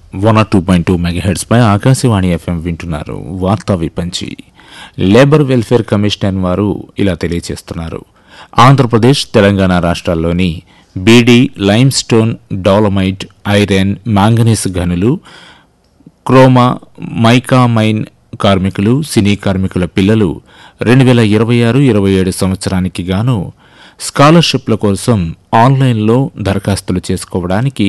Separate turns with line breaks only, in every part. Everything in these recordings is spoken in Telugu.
one oh two point two మెగాహెడ్స్పై ఆకాశవాణి ఎఫ్ఎం వింటున్నారు వార్తా విపంచి లేబర్ వెల్ఫేర్ కమిషనర్ వారు ఇలా తెలియజేస్తున్నారు ఆంధ్రప్రదేశ్ తెలంగాణ రాష్ట్రాల్లోని beedi lime stone dolomite iron manganese గనులు క్రోమా మైకామైన్ కార్మికులు సినీ కార్మికుల పిల్లలు రెండు వేల ఇరవై ఆరు ఇరవై ఏడు సంవత్సరానికి గాను స్కాలర్షిప్ల కోసం ఆన్లైన్లో దరఖాస్తులు చేసుకోవడానికి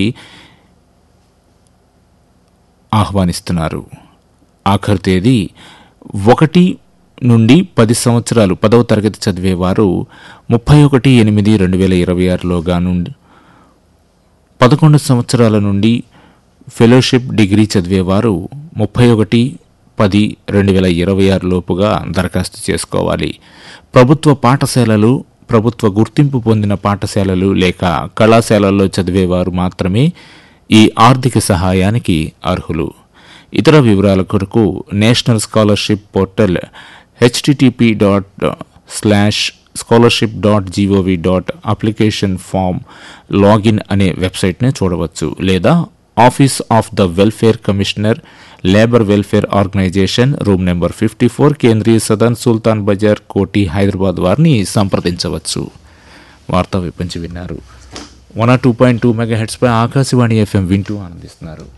ఆహ్వానిస్తున్నారు ఆఖరు తేదీ ఒకటి నుండి పది సంవత్సరాలు పదవ తరగతి చదివేవారు ముప్పై ఒకటి ఎనిమిది రెండు వేల ఇరవై ఆరులోగా నుండి పదకొండు సంవత్సరాల నుండి ఫెలోషిప్ డిగ్రీ చదివేవారు ముప్పై ఒకటి పది రెండు వేల ఇరవై ఆరు లోపుగా దరఖాస్తు చేసుకోవాలి ప్రభుత్వ పాఠశాలలు ప్రభుత్వ గుర్తింపు పొందిన పాఠశాలలు లేక కళాశాలల్లో చదివేవారు మాత్రమే ఈ ఆర్థిక సహాయానికి అర్హులు ఇతర వివరాల కొరకు national scholarship portal HTTP dot slash scholarship dot GOV dot application form login అనే వెబ్సైట్ని చూడవచ్చు లేదా office of the welfare commissioner labour welfare organisation room number fifty four Kendriya Sadan సుల్తాన్ బజార్ కోటి హైదరాబాద్ వారిని సంప్రదించవచ్చు వార్తా విపంచి విన్నారు one oh two point two mega హెడ్స్పై ఆకాశవాణి ఎఫ్ఎం వింటూ ఆనందిస్తున్నారు